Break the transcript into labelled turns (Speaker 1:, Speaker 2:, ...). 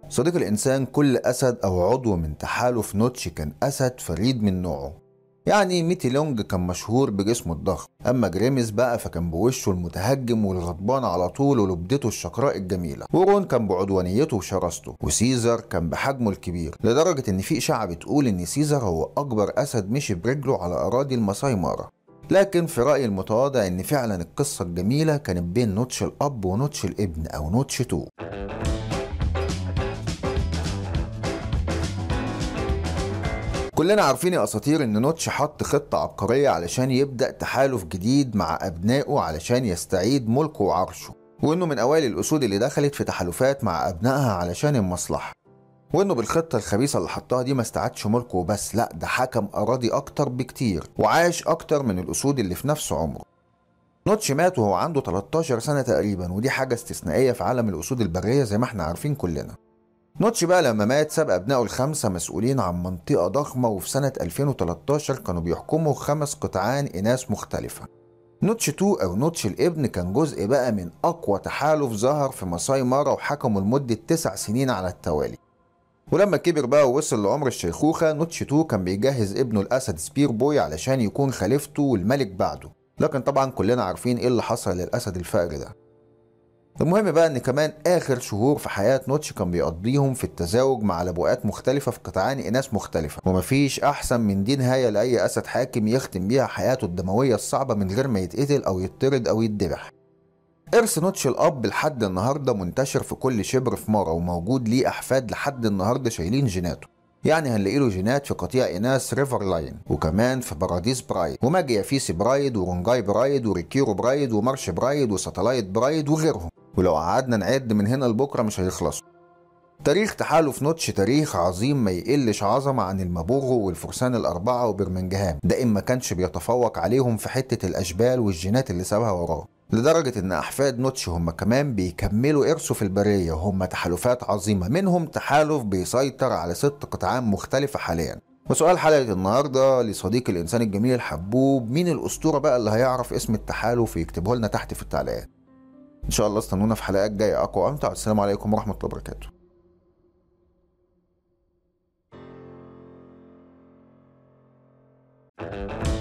Speaker 1: صديق الإنسان كل أسد أو عضو من تحالف نوتش كان أسد فريد من نوعه يعني ميتي لونج كان مشهور بجسمه الضخم أما جريمس بقى فكان بوشه المتهجم والغضبان على طول ولبدته الشقراء الجميلة ورون كان بعدوانيته وشراسته وسيزر كان بحجمه الكبير لدرجة إن في إشاعة بتقول إن سيزر هو أكبر أسد مشي برجله على أراضي الماساي مارا لكن في رأيي المتواضع إن فعلا القصة الجميلة كانت بين نوتش الأب ونوتش الابن أو نوتش 2 كلنا عارفين يا اساطير ان نوتش حط خطه عبقريه علشان يبدا تحالف جديد مع ابنائه علشان يستعيد ملكه وعرشه وانه من اوائل الاسود اللي دخلت في تحالفات مع ابنائها علشان المصلحه وانه بالخطه الخبيثه اللي حطها دي ما استعادش ملكه بس لا ده حكم اراضي اكتر بكتير وعاش اكتر من الاسود اللي في نفس عمره نوتش مات وهو عنده 13 سنه تقريبا ودي حاجه استثنائيه في عالم الاسود البريه زي ما احنا عارفين كلنا نوتش بقى لما مات ساب أبنائه الخمسة مسؤولين عن منطقة ضخمة وفي سنة 2013 كانوا بيحكموا خمس قطعان إناث مختلفة نوتش 2 أو نوتش الابن كان جزء بقى من أقوى تحالف ظهر في ماساي مارا وحكموا لمدة تسع سنين على التوالي ولما كبر بقى ووصل لعمر الشيخوخة نوتش 2 كان بيجهز ابنه الأسد سبير بوي علشان يكون خليفته والملك بعده لكن طبعا كلنا عارفين ايه اللي حصل للأسد الفقر ده المهم بقى ان كمان اخر شهور في حياه نوتش كان بيقضيهم في التزاوج مع لبوات مختلفه في قطعان اناث مختلفه ومفيش احسن من دي نهايه لاي اسد حاكم يختم بيها حياته الدمويه الصعبه من غير ما يتقتل او يطرد او يتذبح إرث نوتش الأب لحد النهاردة منتشر في كل شبر في مارا وموجود ليه أحفاد لحد النهاردة شايلين جيناته يعني هنلاقي له جينات في قطيع إناث ريفر لاين وكمان في باراديس برايد وماجيا فيسي برايد ورونجاي برايد وريكيرو برايد ومارش برايد وساتلايت برايد وغيرهم ولو قعدنا نعد من هنا لبكره مش هيخلصوا تاريخ تحالف نوتش تاريخ عظيم ما يقلش عظمة عن المابوغو والفرسان الأربعة وبرمنجهام ده إن ما كانش بيتفوق عليهم في حتة الأشبال والجينات اللي سابها وراه لدرجة إن أحفاد نوتش هم كمان بيكملوا إرثه في البرية وهم تحالفات عظيمة منهم تحالف بيسيطر على ست قطعان مختلفة حاليا وسؤال حلقة النهاردة لصديق الإنسان الجميل الحبوب مين الأسطورة بقى اللي هيعرف اسم التحالف ويكتبه لنا تحت في التعليقات ان شاء الله استنونا في حلقات جايه اقوى وامتع والسلام عليكم ورحمه الله وبركاته